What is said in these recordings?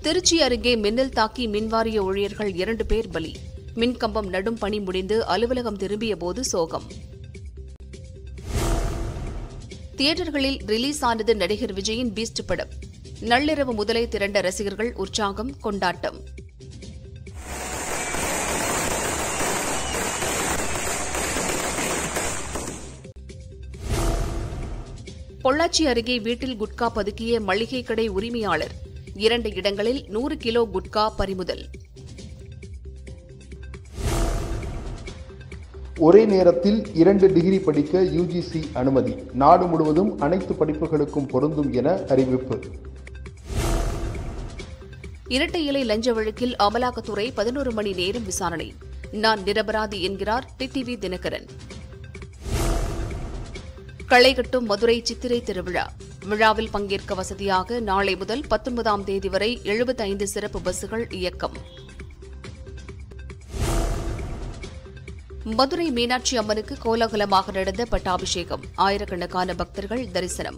திருச்சி அருகே மின்னல் தாக்கி மின்வாரிய ஊழியர்கள் இரண்டு பேர் பலி மின்கம்பம் நடும் பணி முடிந்து அலுவலகம் திரும்பியபோது சோகம் தியேட்டர்களில் ரிலீஸ் ஆனது நடிகர் விஜயின் பீஸ்ட் படம் நள்ளிரவு முதலே திரண்ட ரசிகர்கள் உற்சாகம் கொண்டாட்டம் பொள்ளாச்சி அருகே வீட்டில் குட்கா பதுக்கிய மளிகை கடை உரிமையாளர் இரண்டு இடங்களில் நூறு கிலோ குட்கா பறிமுதல் ஒரே நேரத்தில் இரண்டு டிகிரி படிக்க யுஜிசி அனுமதி நாடு முழுவதும் அனைத்து படிப்புகளுக்கும் பொருந்தும் என அறிவிப்பு இரட்டை இலை லஞ்ச வழக்கில் அமலாக்கத்துறை பதினோரு மணி நேரம் விசாரணை நான் நிரபராதி என்கிறார் டிடிவி தினகரன் களைகட்டும் மதுரை சித்திரை திருவிழா விழாவில் பங்கேற்க வசதியாக நாளை முதல் பத்தொன்பதாம் தேதி வரை எழுபத்தைந்து சிறப்பு பஸ்கள் இயக்கம் மதுரை மீனாட்சி அம்மனுக்கு கோலாகலமாக நடந்த பட்டாபிஷேகம் ஆயிரக்கணக்கான பக்தர்கள் தரிசனம்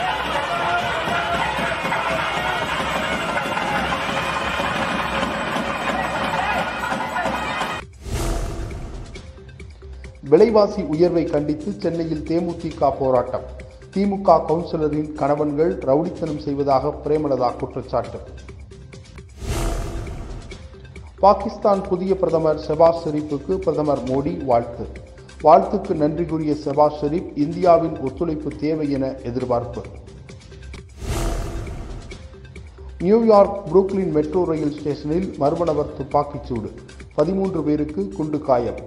விலைவாசி உயர்வை கண்டித்து சென்னையில் தேமுதிக போராட்டம் திமுக கவுன்சிலரின் கணவன்கள் ரவுடித்தனம் செய்வதாக பிரேமலதா குற்றச்சாட்டு பாகிஸ்தான் புதிய பிரதமர் ஷெபாஸ் ஷெரீப்புக்கு பிரதமர் மோடி வாழ்த்து வாழ்த்துக்கு நன்றி கூறிய ஷெபாஸ் ஷெரீப் இந்தியாவின் ஒத்துழைப்பு தேவை என எதிர்பார்ப்பு நியூயார்க் புரூக்லின் மெட்ரோ ரயில் ஸ்டேஷனில் மர்ம நபர் துப்பாக்கிச் சூடு பதிமூன்று பேருக்கு குண்டு காயம்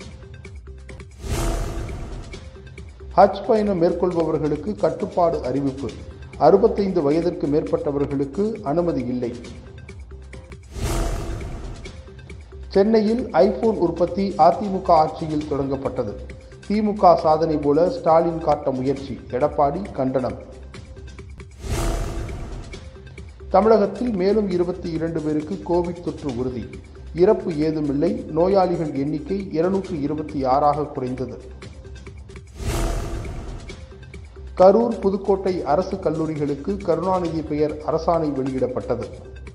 ஹஜ் பயணம் மேற்கொள்பவர்களுக்கு கட்டுப்பாடு அறிவிப்பு அறுபத்தைந்து வயதிற்கு மேற்பட்டவர்களுக்கு அனுமதி இல்லை சென்னையில் ஐபோன் உற்பத்தி அதிமுக ஆட்சியில் தொடங்கப்பட்டது திமுக சாதனை போல ஸ்டாலின் காட்ட முயற்சி எடப்பாடி கண்டனம் தமிழகத்தில் மேலும் இருபத்தி இரண்டு பேருக்கு கோவிட் தொற்று உறுதி இறப்பு ஏதுமில்லை நோயாளிகள் எண்ணிக்கை இருநூற்று இருபத்தி ஆறாக குறைந்தது கரூர் புதுக்கோட்டை அரசு கல்லூரிகளுக்கு கருணாநிதி பெயர் அரசாணை வெளியிடப்பட்டது